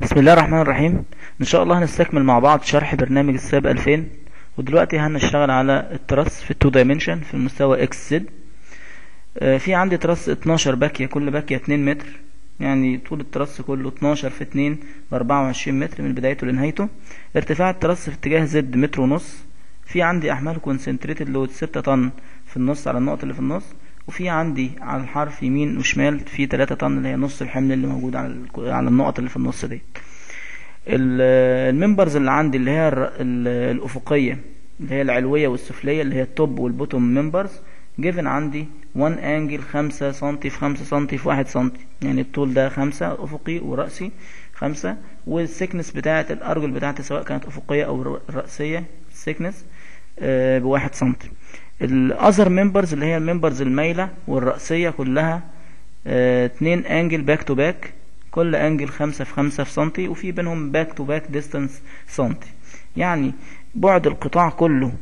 بسم الله الرحمن الرحيم ان شاء الله هنستكمل مع بعض شرح برنامج الساب 2000 ودلوقتي هنشتغل على الترس في التو دايمنشن في المستوى اكس زد في عندي ترس 12 باكية كل باكية 2 متر يعني طول الترس كله 12 في 2 ب 24 متر من بدايته لنهايته ارتفاع الترس في اتجاه زد متر ونص في عندي احمال كونسنتريتد لود 6 طن في النص على النقط اللي في النص وفي عندي على الحرف يمين وشمال في 3 طن اللي هي نص الحمل اللي موجود على على النقط اللي في النص دي الممبرز اللي عندي اللي هي الافقيه اللي هي العلويه والسفليه اللي هي التوب والبوتوم ممبرز جيفن عندي 1 انجل 5 سم في 5 سم في 1 سم يعني الطول ده 5 افقي وراسي 5 والسكنس بتاعه الارجل بتاعتي سواء كانت افقيه او راسيه السكنس بواحد سم الاذر ممبرز اللي هي الممبرز المايله والراسيه كلها اه اتنين انجل باك تو باك كل انجل خمسة في خمسة في سنتي وفي بينهم باك تو باك ديستانس سنتي يعني بعد القطاع كله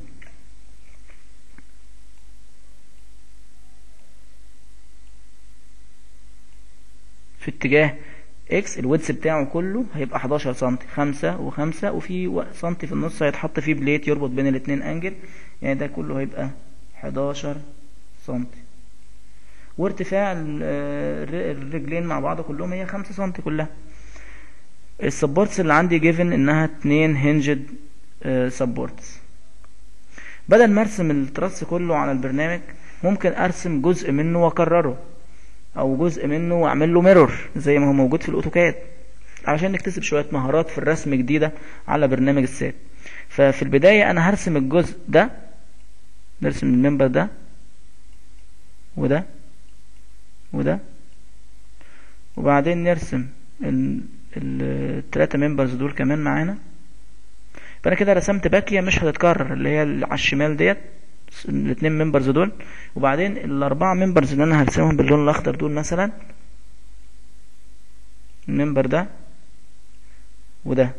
في اتجاه اكس الويدث بتاعه كله هيبقى 11 سنتي خمسة وخمسة وفي سنتي في النص هيتحط فيه بليت يربط بين الاتنين انجل يعني ده كله هيبقى 11 سنتي وارتفاع الرجلين مع بعض كلهم هي 5 سنتي كلها السبورتس اللي عندي جيفن انها 2 هنجد سبورتس بدل ما ارسم الترس كله على البرنامج ممكن ارسم جزء منه واكرره او جزء منه واعمل له ميرور زي ما هو موجود في الاوتوكاد عشان نكتسب شويه مهارات في الرسم جديده على برنامج الساب ففي البدايه انا هرسم الجزء ده نرسم المنبر ده وده وده وبعدين نرسم الثلاثة ممبرز دول كمان معانا فانا كده رسمت باكية مش هتتكرر اللي هي على الشمال ديت الاثنين ممبرز دول وبعدين الاربعة ممبرز اللي انا هرسمهم باللون الاخضر دول مثلا الممبر ده وده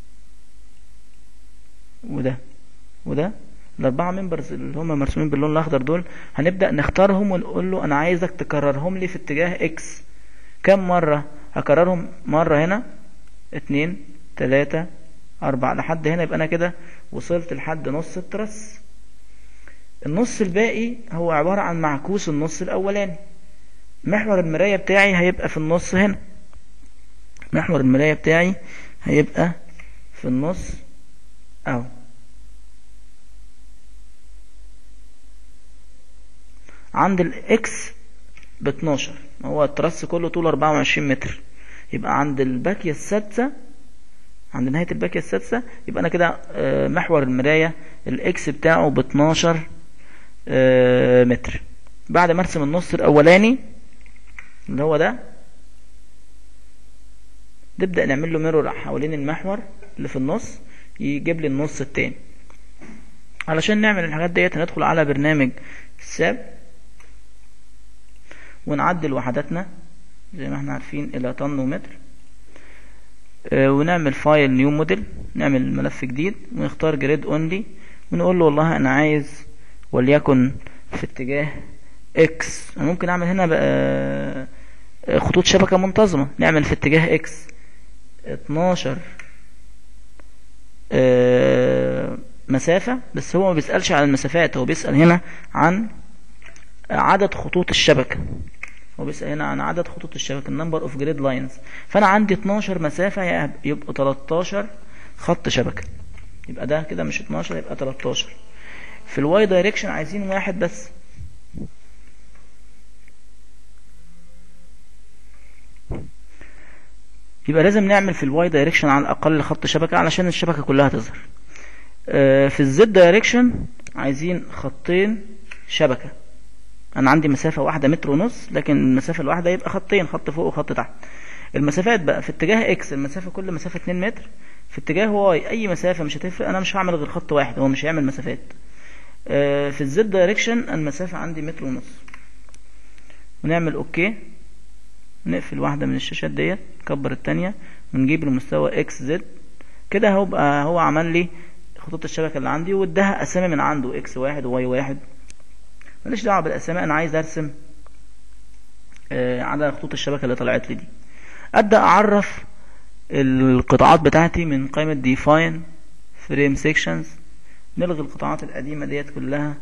وده وده الاربعه ممبرز اللي هم مرسومين باللون الاخضر دول هنبدا نختارهم ونقول له انا عايزك تكررهم لي في اتجاه اكس كم مره هكررهم مره هنا اتنين تلاتة اربعة لحد هنا يبقى انا كده وصلت لحد نص الترس النص الباقي هو عبارة عن معكوس النص الاولاني محور المراية بتاعي هيبقى في النص هنا محور المراية بتاعي هيبقى في النص اهو عند الاكس ب 12 هو الترس كله طول 24 متر يبقى عند الباكية السادسة عند نهاية الباكية السادسة يبقى انا كده محور المراية الاكس بتاعه ب 12 متر بعد ما ارسم النص الاولاني اللي هو ده نبدأ نعمل له ميرور حوالين المحور اللي في النص يجيب لي النص التاني علشان نعمل الحاجات ديت هندخل على برنامج الساب ونعدل وحداتنا زي ما احنا عارفين الى طن ومتر اه ونعمل فايل نيو موديل نعمل ملف جديد ونختار جريد اونلي ونقول له والله انا عايز وليكن في اتجاه اكس انا ممكن اعمل هنا بقى خطوط شبكة منتظمة نعمل في اتجاه اكس 12 اه مسافة بس هو ما بيسألش عن المسافات هو بيسأل هنا عن عدد خطوط الشبكة هو بيسأل هنا عن عدد خطوط الشبكة النمبر اوف جريد لاينز فانا عندي 12 مسافة يبقوا 13 خط شبكة يبقى ده كده مش 12 يبقى 13 في الواي دايركشن عايزين واحد بس يبقى لازم نعمل في الواي دايركشن على الاقل خط شبكة علشان الشبكة كلها تظهر في الزد دايركشن عايزين خطين شبكة انا عندي مسافة واحدة متر ونص لكن المسافة الواحدة يبقى خطين خط فوق وخط تحت المسافات بقى في اتجاه اكس المسافة كل مسافة 2 متر في اتجاه واي اي مسافة مش هتفرق انا مش هعمل غير خط واحد هو مش هيعمل مسافات في الزد دايركشن المسافة عندي متر ونص ونعمل اوكي نقفل واحدة من الشاشات ديت نكبر التانية ونجيب المستوى اكس زد كده هو بقى هو عمل لي خطوط الشبكة اللي عندي واداها اسامي من عنده اكس واحد وواي واحد ماليش دعوه بالاسامي انا عايز ارسم آه على خطوط الشبكه اللي طلعت لي دي ابدا اعرف القطاعات بتاعتي من قائمة define frame sections نلغي القطاعات القديمة ديت كلها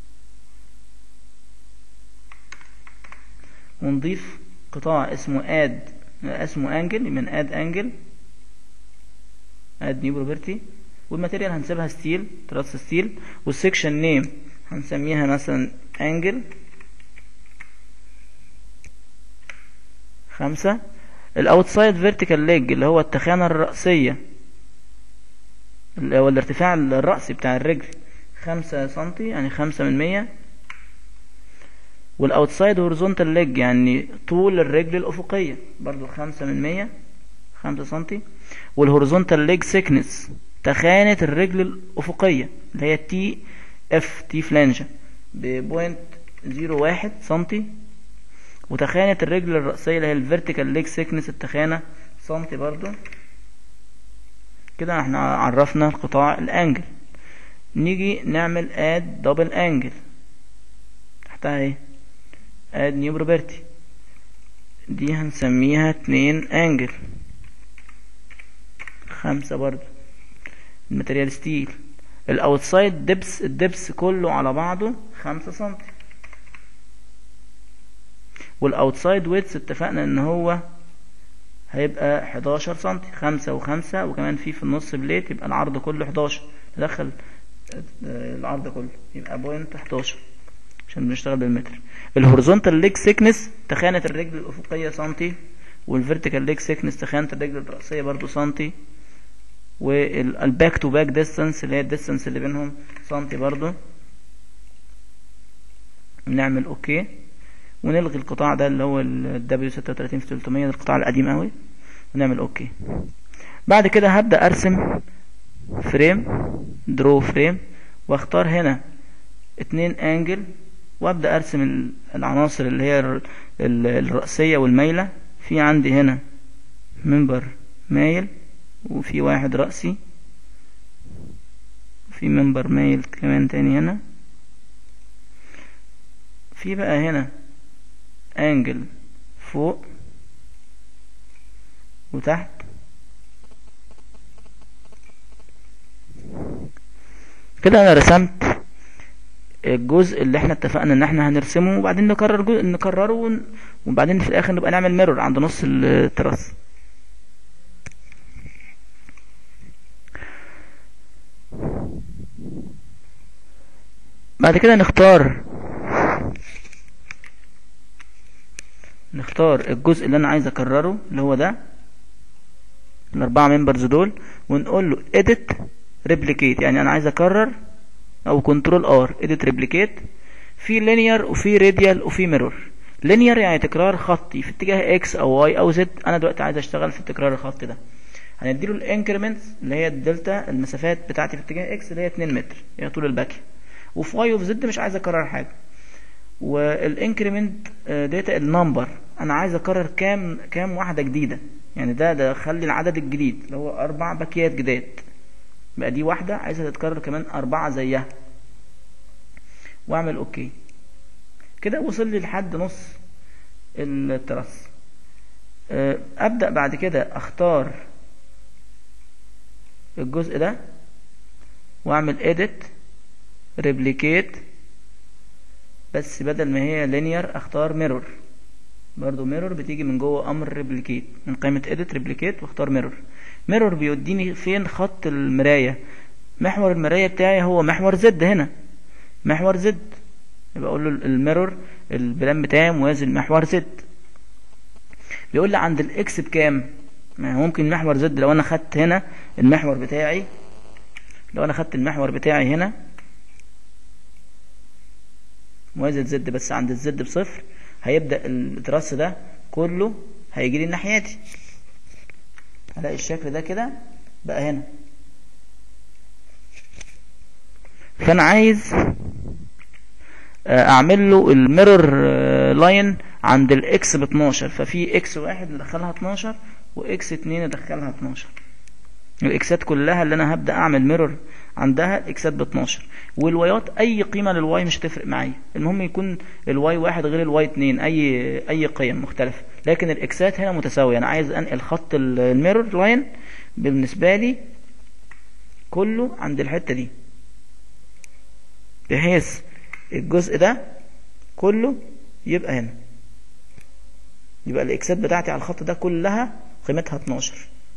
ونضيف قطاع اسمه add اسمه angle من add angle add new property والماتيريال هنسيبها ستيل تراس ستيل والسكشن نيم هنسميها مثلا angle خمسة الاوتسايد فيرتيكال ليج اللي هو التخانة الرأسية اللي هو الارتفاع الرأسي بتاع الرجل خمسة سنتي يعني خمسة من مية والاوتسايد هوريزونتال ليج يعني طول الرجل الأفقية برضو خمسة من مية خمسة سنتي والهوريزونتال ليج سيكنس تخانة الرجل الأفقية اللي هي تي اف تي فلانجة ببوينت زيرو واحد سنتي وتخانة الرجل الرأسية اللي هي الفيرتيكال ليج سيكنس التخانة سنتي برضو كده احنا عرفنا القطاع الانجل نيجي نعمل اد دبل انجل تحتها ايه اد نيو بروبرتي دي هنسميها اتنين انجل خمسة برضو الماتريال ستيل الاوتسايد دبس الدبس كله على بعضه خمسة سنتي والاوتسايد ويتس اتفقنا ان هو هيبقى 11 سنتي خمسة وخمسة وكمان في في النص بليت يبقى العرض كله 11 ندخل العرض كله يبقى بوينت 11 عشان بنشتغل بالمتر الهوريزونتال ليج سيكنس تخانة الرجل الأفقية سنتي والفيرتيكال ليج سيكنس تخانة الرجل الرأسية برضو سنتي والباك تو باك ديستانس اللي هي الديستانس اللي بينهم سنتي برضو نعمل اوكي ونلغي القطاع ده اللي هو ال W36 في 300 القطاع القديم قوي ونعمل اوكي بعد كده هبدأ ارسم فريم درو فريم واختار هنا اتنين انجل وابدأ ارسم العناصر اللي هي الرأسية والميلة في عندي هنا منبر مايل وفي واحد رأسي في منبر مايل كمان تاني هنا في بقى هنا انجل فوق وتحت كده انا رسمت الجزء اللي احنا اتفقنا ان احنا هنرسمه وبعدين نكرر جزء نكرره وبعدين في الاخر نبقى نعمل ميرور عند نص التراس بعد كده نختار نختار الجزء اللي انا عايز اكرره اللي هو ده الاربعة ممبرز دول ونقول له edit replicate يعني انا عايز اكرر او كنترول ار edit replicate في linear وفي radial وفي mirror linear يعني تكرار خطي في اتجاه x او y او z انا دلوقتي عايز اشتغل في التكرار الخطي ده هنديله الانكريمنتس اللي هي الدلتا المسافات بتاعتي في اتجاه x اللي هي 2 متر هي طول الباكيه وفي y وفي z مش عايز اكرر حاجه والانكريمنت داتا النمبر انا عايز اكرر كام كام واحده جديده يعني ده ده خلي العدد الجديد اللي هو اربع باكيات جداد بقى دي واحده عايزها تتكرر كمان اربعه زيها واعمل اوكي كده وصل لي لحد نص التراس ابدا بعد كده اختار الجزء ده واعمل edit replicate بس بدل ما هي linear اختار mirror برضو mirror بتيجي من جوه امر replicate من قائمة edit replicate واختار mirror mirror بيوديني فين خط المراية محور المراية بتاعي هو محور زد هنا محور زد يبقى اقول له الميرور البلان بتاعي موازي لمحور زد بيقول لي عند الاكس بكام ما ممكن محور زد لو انا خدت هنا المحور بتاعي لو انا خدت المحور بتاعي هنا موازي زد بس عند الزد بصفر هيبدأ التراس ده كله هيجي لي الناحية دي هلاقي الشكل ده كده بقى هنا فانا عايز اعمل له الميرور لاين عند الاكس ب 12 ففي اكس واحد ندخلها 12 واكس اتنين ندخلها 12 الاكسات كلها اللي انا هبدا اعمل ميرور عندها الاكسات ب 12 والوايات اي قيمه للواي مش هتفرق معايا المهم يكون الواي واحد غير الواي اتنين اي اي قيم مختلفه لكن الاكسات هنا متساويه انا عايز انقل خط ال- الميرور لاين بالنسبه لي كله عند الحته دي بحيث الجزء ده كله يبقى هنا يبقى الاكسات بتاعتي على الخط ده كلها قيمتها 12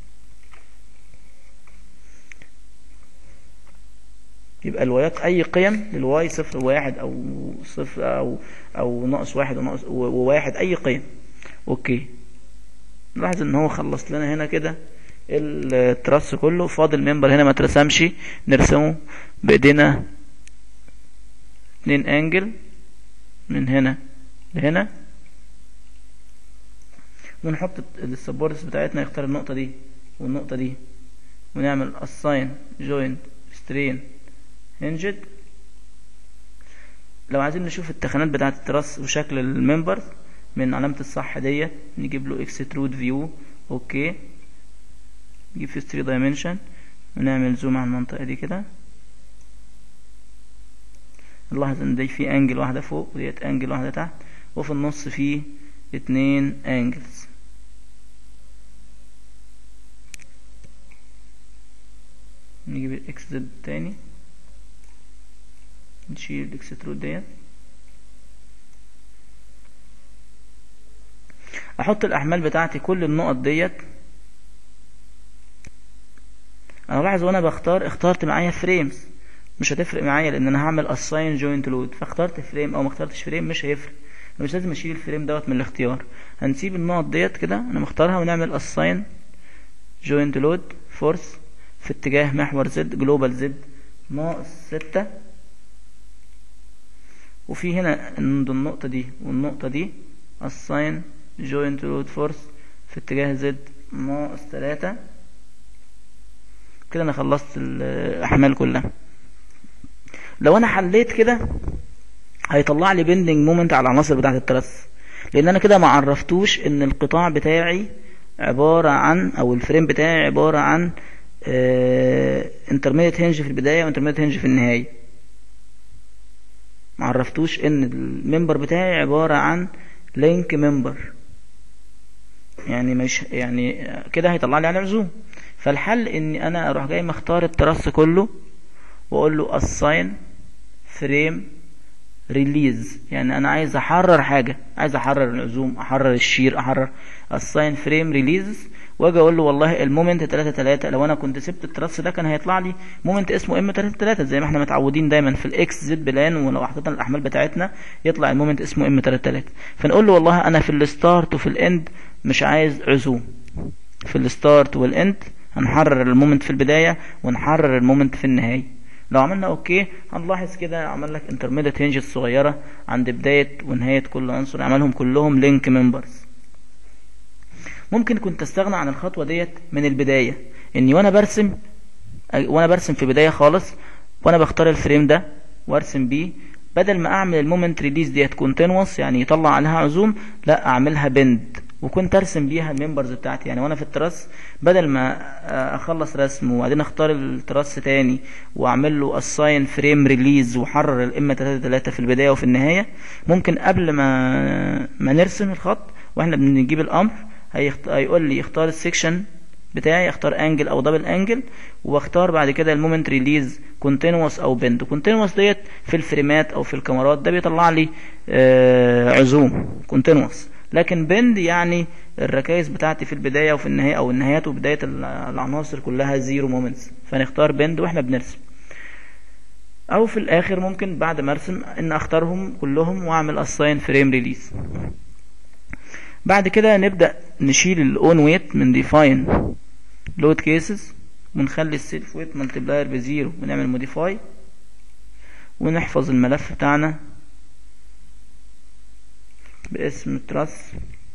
يبقى الوايات اي قيم للواي صفر وواحد او صفر او او ناقص واحد وناقص وواحد اي قيم اوكي نلاحظ ان هو خلص لنا هنا كده التراس كله فاضل ممبر هنا ما اترسمش نرسمه بايدينا اتنين انجل من هنا لهنا ونحط السبورتس بتاعتنا يختار النقطة دي والنقطة دي ونعمل assign joint strain hinged لو عايزين نشوف التخانات بتاعة التراس وشكل الممبر من علامة الصح ديت نجيب له extrude view اوكي نجيب في 3 dimension ونعمل زوم على المنطقة دي كده نلاحظ ان دي في انجل واحدة فوق وديت انجل واحدة تحت وفي النص في اتنين انجلز نجيب الاكس زد تاني نشيل الاكسترود ديت احط الاحمال بتاعتي كل النقط ديت انا لاحظ وانا بختار اخترت معايا فريمز مش هتفرق معايا لان انا هعمل assign joint load فاخترت فريم او ما اخترتش فريم مش هيفرق انا مش لازم اشيل الفريم دوت من الاختيار هنسيب النقط ديت كده انا مختارها ونعمل assign joint load force في اتجاه محور زد جلوبال زد ناقص ستة وفي هنا عند النقطة دي والنقطة دي assign joint load force في اتجاه زد ناقص تلاتة كده انا خلصت الاحمال كلها لو انا حليت كده هيطلع لي بيندنج مومنت على العناصر بتاعه الترس لان انا كده ما عرفتوش ان القطاع بتاعي عبارة عن او الفريم بتاعي عبارة عن انترميديت هنج في البداية وانترميديت هنج في النهاية ما عرفتوش ان الممبر بتاعي عبارة عن لينك ممبر يعني مش يعني كده هيطلع لي على عزوم فالحل اني انا اروح جاي مختار الترس كله واقول له assign frame release يعني انا عايز احرر حاجة عايز احرر العزوم احرر الشير احرر assign frame release واجي اقول له والله المومنت 3 3 لو انا كنت سبت الترس ده كان هيطلع لي مومنت اسمه ام 3 3 زي ما احنا متعودين دايما في الاكس زد بلان ولو حطينا الاحمال بتاعتنا يطلع المومنت اسمه ام 3 3 فنقول له والله انا في الستارت وفي الاند مش عايز عزوم في الستارت والاند هنحرر المومنت في البداية ونحرر المومنت في النهاية لو عملنا اوكي هنلاحظ كده عمل لك انترميديت هنج الصغيرة عند بداية ونهاية كل عنصر عملهم كلهم لينك ممبرز ممكن كنت استغنى عن الخطوة ديت من البداية اني وانا برسم وانا برسم في بداية خالص وانا بختار الفريم ده وارسم بيه بدل ما اعمل المومنت ريليز ديت كونتينوس يعني يطلع عليها عزوم لا اعملها بند وكنت ارسم بيها الممبرز بتاعتي يعني وانا في التراس بدل ما اخلص رسم وبعدين اختار التراس تاني واعمل له assign فريم ريليز واحرر الام 3 3 في البدايه وفي النهايه ممكن قبل ما ما نرسم الخط واحنا بنجيب الامر هيخت... هيقول لي اختار السكشن بتاعي اختار انجل او دبل انجل واختار بعد كده المومنت ريليز كونتينوس او بند كونتينوس ديت في الفريمات او في الكاميرات ده بيطلع لي آه عزوم كونتينوس لكن بند يعني الركائز بتاعتي في البداية وفي النهاية او النهايات وبداية العناصر كلها زيرو مومنتس فنختار بند واحنا بنرسم او في الاخر ممكن بعد ما ارسم ان اختارهم كلهم واعمل assign فريم ريليز بعد كده نبدأ نشيل الاون ويت من define load cases ونخلي السيلف ويت ملتبلاير بزيرو ونعمل موديفاي ونحفظ الملف بتاعنا باسم تراس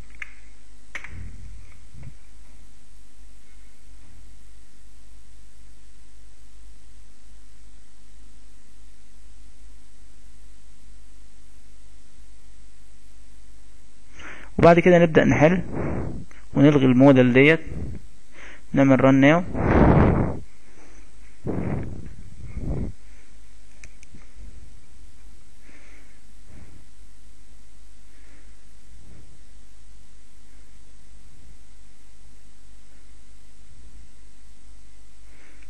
وبعد كده نبدأ نحل ونلغي الموديل ديت نعمل رن ناو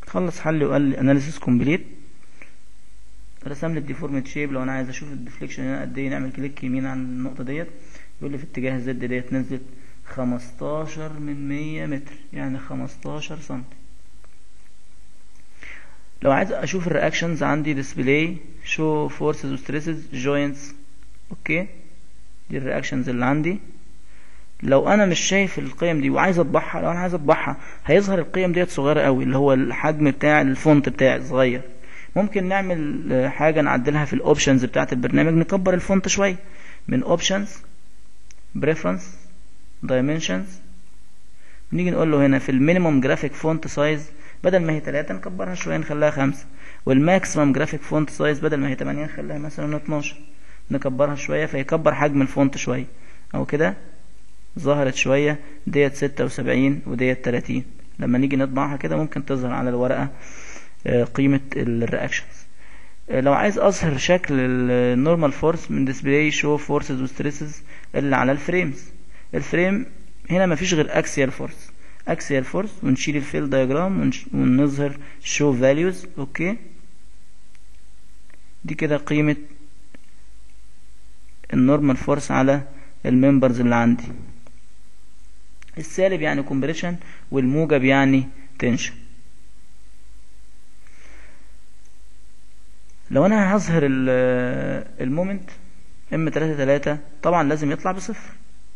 خلص حل وقال لي اناليسيس كومبليت رسم لي الديفورميت شيب لو انا عايز اشوف الديفليكشن هنا قد ايه نعمل كليك يمين على النقطه ديت يقول لي في اتجاه الزد ديت نزلت 15 من 100 متر يعني 15 سم لو عايز اشوف الرياكشنز عندي ديسبلاي شو فورسز وستريسز جوينتس اوكي دي الرياكشنز اللي عندي لو انا مش شايف القيم دي وعايز اطبعها لو انا عايز اطبعها هيظهر القيم ديت صغيره قوي اللي هو الحجم بتاع الفونت بتاعي صغير ممكن نعمل حاجه نعدلها في الاوبشنز بتاعه البرنامج نكبر الفونت شويه من اوبشنز بريفرنس دايمنشنز نيجي نقول له هنا في المينيموم جرافيك فونت سايز بدل ما هي 3 نكبرها شويه نخليها 5 والماكسيمم جرافيك فونت سايز بدل ما هي 8 نخليها مثلا 12 نكبرها شويه فيكبر حجم الفونت شويه او كده ظهرت شويه ديت 76 وديت 30 لما نيجي نطبعها كده ممكن تظهر على الورقه قيمه الرياكشنز لو عايز اظهر شكل النورمال فورس من ديسبلاي شو فورسز وستريسز اللي على الفريمز الفريم هنا مفيش غير اكسيال فورس اكسيال فورس ونشيل الفيل دايجرام ونظهر شو فاليوز اوكي دي كده قيمة النورمال فورس على الممبرز اللي عندي السالب يعني كومبريشن والموجب يعني تنشن لو انا هظهر المومنت ام 3 3 طبعا لازم يطلع بصفر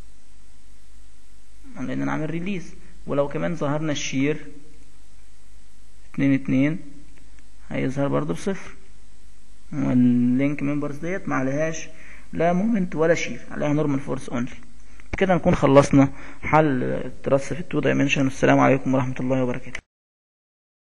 لان انا عامل ريليز ولو كمان ظهرنا الشير اتنين اتنين هيظهر برضو بصفر واللينك ممبرز ديت ما عليهاش لا مومنت ولا شير عليها نورمال فورس اونلي بكده نكون خلصنا حل الترس في التو دايمنشن والسلام عليكم ورحمة الله وبركاته